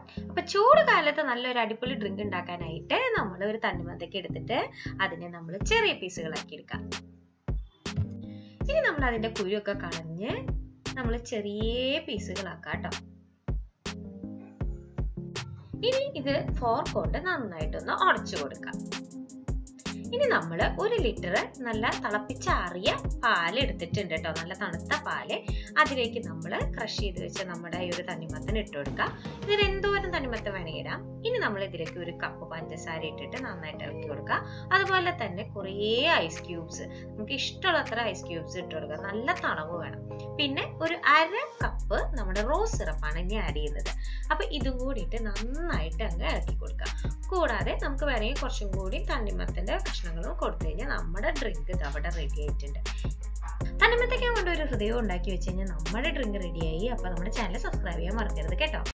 അപ്പൊ ചൂട് കാലത്ത് നല്ലൊരു അടിപൊളി ഡ്രിങ്ക് ഉണ്ടാക്കാനായിട്ട് നമ്മൾ ഒരു തണ്ണിമത്തയ്ക്ക് എടുത്തിട്ട് അതിനെ നമ്മൾ ചെറിയ പീസുകളാക്കി എടുക്കാം ഇനി നമ്മൾ അതിന്റെ കുരുവൊക്കെ കളഞ്ഞ് നമ്മൾ ചെറിയ പീസുകളാക്കാം കേട്ടോ ഇനി ഇത് ഫോർക്ക് കൊണ്ട് നന്നായിട്ടൊന്ന് ഉടച്ചു കൊടുക്കാം ഇനി നമ്മൾ ഒരു ലിറ്റർ നല്ല തിളപ്പിച്ചാറിയ പാൽ എടുത്തിട്ടുണ്ട് കേട്ടോ നല്ല തണുത്ത പാല് അതിലേക്ക് നമ്മൾ ക്രഷ് ചെയ്ത് വെച്ച നമ്മുടെ ഈ ഒരു തണ്ണിമത്തൻ ഇട്ട് കൊടുക്കുക ഇതിൽ എന്തോരം തണ്ണിമത്തൻ വേണമെങ്കിൽ ഇടാം ഇനി നമ്മൾ ഇതിലേക്ക് ഒരു കപ്പ് പഞ്ചസാര ഇട്ടിട്ട് നന്നായിട്ട് ഇളക്കി കൊടുക്കുക അതുപോലെ തന്നെ കുറേ ഐസ് ക്യൂബ്സ് നമുക്ക് ഇഷ്ടമുള്ളത്ര ഐസ് ക്യൂബ്സ് ഇട്ട് കൊടുക്കുക നല്ല തണവ് വേണം പിന്നെ ഒരു അര കപ്പ് നമ്മുടെ റോസ് സിറപ്പാണ് ഇനി ആഡ് ചെയ്യുന്നത് അപ്പൊ ഇതും കൂടിയിട്ട് നന്നായിട്ട് അങ്ങ് ഇളക്കി കൊടുക്കുക കൂടാതെ നമുക്ക് വേണമെങ്കിൽ കുറച്ചും കൂടി തണ്ണിമത്തന്റെ കഷ്ണങ്ങളും കൊടുത്തു കഴിഞ്ഞാൽ നമ്മുടെ ഡ്രിങ്ക് ഇത് അവിടെ റെഡി ആയിട്ടുണ്ട് തണ്ണിമത്തയ്ക്ക കൊണ്ട് ഒരു ഹൃദയം ഉണ്ടാക്കി വെച്ച് കഴിഞ്ഞാൽ നമ്മുടെ ഡ്രിങ്ക് റെഡിയായി അപ്പൊ നമ്മുടെ ചാനൽ സബ്സ്ക്രൈബ് ചെയ്യാൻ മറക്കരുത് കേട്ടോ